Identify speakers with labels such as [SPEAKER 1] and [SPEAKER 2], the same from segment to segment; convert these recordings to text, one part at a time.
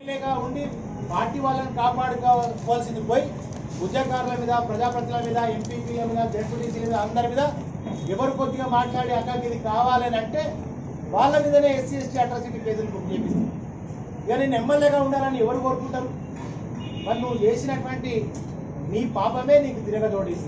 [SPEAKER 1] ఎమ్మెల్యేగా ఉండి పార్టీ వాళ్ళని కాపాడుకోవాల్సింది పోయి ఉద్యోగారుల మీద ప్రజాప్రతినిధుల మీద ఎంపీపీల మీద జడ్పీటీసీల మీద అందరి మీద ఎవరు కొద్దిగా మాట్లాడి అక్కడికి ఇది కావాలని అంటే వాళ్ళ మీదనే ఎస్సీ ఎస్టీ అట్రాసిటీ కేసులు బుక్ చేపిస్తారు ఇక నేను ఎమ్మెల్యేగా ఉండాలని ఎవరు కోరుకుంటారు మరి నువ్వు చేసినటువంటి నీ పాపమే నీకు తిరగదోడేసి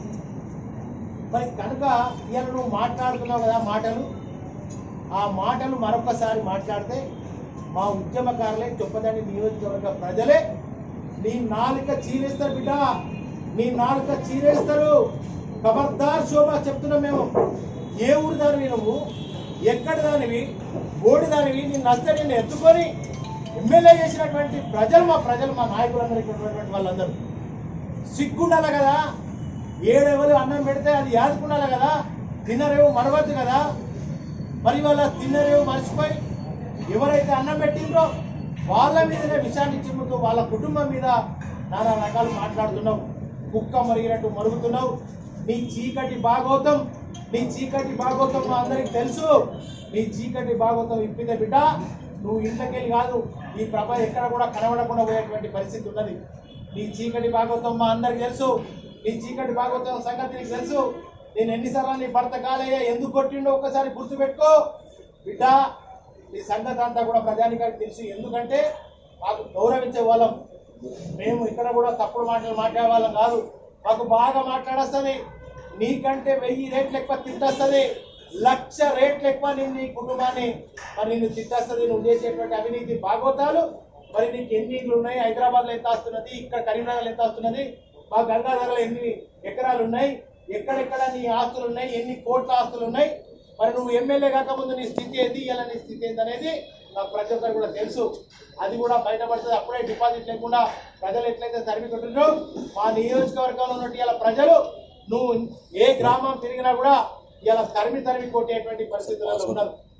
[SPEAKER 1] మరి కనుక ఇవాళ నువ్వు మాట్లాడుతున్నావు కదా మాటలు ఆ మాటలు మరొకసారి మాట్లాడితే మా ఉద్యమకారులే చొప్పదండి నియోజకవర్గ ప్రజలే నీ నాలుక చీరేస్తారు బిడ్డ నీ నాలుక చీరేస్తారు ఖబర్దార్ శోభ చెప్తున్నాం మేము ఏ ఊరు దానివి నువ్వు ఎక్కడ దానివి ఓడి దానివి నిన్ను నస్తే నిన్ను ఎత్తుకొని ఎమ్మెల్యే చేసినటువంటి ప్రజలు మా ప్రజలు మా నాయకులందరూ ఇక్కడ ఉన్నటువంటి వాళ్ళందరూ సిగ్గుండాలి కదా ఏడెవరు అన్నం పెడితే అది యాదుకుండాలి కదా తిన్నరేమో మరవద్దు కదా మరి వాళ్ళ తిన్నరేమో మర్చిపోయి ఎవరైతే అన్నం పెట్టిండ్రో వాళ్ళ మీదనే విషాన్ని చిమ్ముతూ వాళ్ళ కుటుంబం మీద నానా రకాలు మాట్లాడుతున్నావు కుక్క మరిగినట్టు మరుగుతున్నావు నీ చీకటి భాగవతం నీ చీకటి భాగవతం మా అందరికి తెలుసు నీ చీకటి భాగవతం ఇప్పితే బిడ్డ నువ్వు ఇంట్లోకెళ్ళి కాదు ఈ ప్రభ ఎక్కడ కూడా కనబడకుండా పోయేటువంటి పరిస్థితి ఉన్నది నీ చీకటి భాగవతం మా అందరికి తెలుసు నీ చీకటి భాగవతం సంగతి నీకు తెలుసు నేను ఎన్నిసార్లు నీ భర్త కాలయ్యా ఎందుకు కొట్టిండో ఒకసారి గుర్తుపెట్టుకో బిడ్డ నీ సంగతి అంతా కూడా ప్రజానికానికి తెలుసు ఎందుకంటే మాకు గౌరవించే వాళ్ళం మేము ఇక్కడ కూడా తప్పుడు మాటలు మాట్లాడే వాళ్ళం కాదు మాకు బాగా మాట్లాడొస్తుంది నీకంటే వెయ్యి రేట్లు ఎక్కువ తిట్టొస్తుంది లక్ష రేట్లు ఎక్కువ నేను నీ కుటుంబాన్ని మరి నిన్ను తిట్టొస్తుంది నువ్వు చేసేటువంటి అవినీతి భాగవతాలు మరి నీకు ఎన్ని ఇళ్ళు ఉన్నాయి హైదరాబాద్లో ఎంత వస్తున్నది ఇక్కడ కరీంనగర్లో ఎంత వస్తున్నది మా గంగాధరలో ఎన్ని ఎకరాలు ఉన్నాయి ఎక్కడెక్కడ నీ ఆస్తులు ఉన్నాయి ఎన్ని కోట్ల ఆస్తులు ఉన్నాయి మరి నువ్వు ఎమ్మెల్యే కాకముందు నీ స్థితి ఏంది ఇలా నీ స్థితి ఏంది అనేది నాకు ప్రతి ఒక్కరు కూడా తెలుసు అది కూడా బయటపడుతుంది అప్పుడే డిపాజిట్ లేకుండా ప్రజలు ఎట్లయితే తరిమి కొట్టిండ్రో మా నియోజకవర్గంలో ఉన్నట్టు ఇలా ప్రజలు నువ్వు ఏ గ్రామం తిరిగినా కూడా ఇలా తరిమి తరిమి కొట్టేటువంటి పరిస్థితులలో ఉన్నారు